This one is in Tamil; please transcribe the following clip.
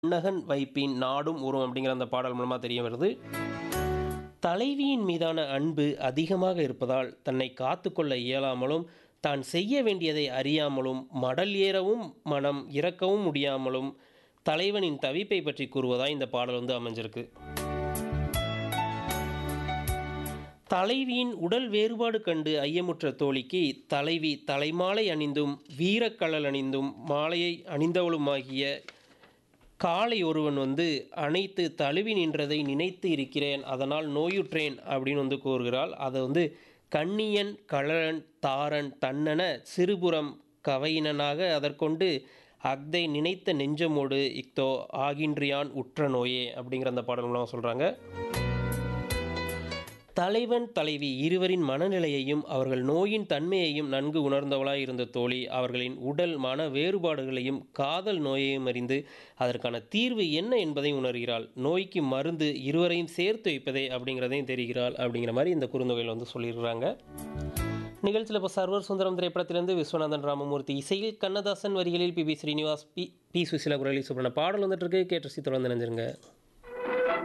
நகன் வைப்பின் நாடும் உறும் அப்படிங்கிற அந்த பாடல் மூலமாக தெரிய வருது தலைவியின் மீதான அன்பு அதிகமாக இருப்பதால் தன்னை காத்துக்கொள்ள இயலாமலும் தான் செய்ய வேண்டியதை அறியாமலும் மடல் ஏறவும் மனம் இறக்கவும் முடியாமலும் தலைவனின் தவிப்பை பற்றி கூறுவதாக இந்த பாடல் வந்து அமைஞ்சிருக்கு தலைவியின் உடல் வேறுபாடு கண்டு ஐயமுற்ற தோழிக்கு தலைவி தலைமாலை அணிந்தும் வீரக்கழல் அணிந்தும் மாலையை அணிந்தவளுமாகிய காலை ஒருவன் வந்து அனைத்து தழுவி நின்றதை நினைத்து இருக்கிறேன் அதனால் நோயுற்றேன் அப்படின்னு வந்து கூறுகிறாள் அதை வந்து கண்ணியன் கழலன் தாரன் தன்னன சிறுபுறம் கவையினனாக அதற்கொண்டு அக்தை நினைத்த நெஞ்சமோடு இக்தோ ஆகின்றியான் உற்ற நோயே அப்படிங்கிற அந்த பாடல் மூலம் சொல்கிறாங்க தலைவன் தலைவி இருவரின் மனநிலையையும் அவர்கள் நோயின் தன்மையையும் நன்கு உணர்ந்தவளாய் இருந்த தோழி அவர்களின் உடல் மன வேறுபாடுகளையும் காதல் நோயையும் அறிந்து அதற்கான தீர்வு என்ன என்பதை உணர்கிறாள் நோய்க்கு மருந்து இருவரையும் சேர்த்து வைப்பதே அப்படிங்கிறதையும் தெரிகிறாள் அப்படிங்கிற மாதிரி இந்த குறுந்தொகையில் வந்து சொல்லியிருக்கிறாங்க நிகழ்ச்சியில் இப்போ சர்வர் சுந்தரம் திரைப்படத்திலிருந்து விஸ்வநாதன் ராமமூர்த்தி இசையில் கண்ணதாசன் வரிகளில் P B Srinivas P B Susheela குரலி சுப்ரண பாடல் வந்துட்டு இருக்கு கேட்டு தொடர்ந்து நினைஞ்சிருங்க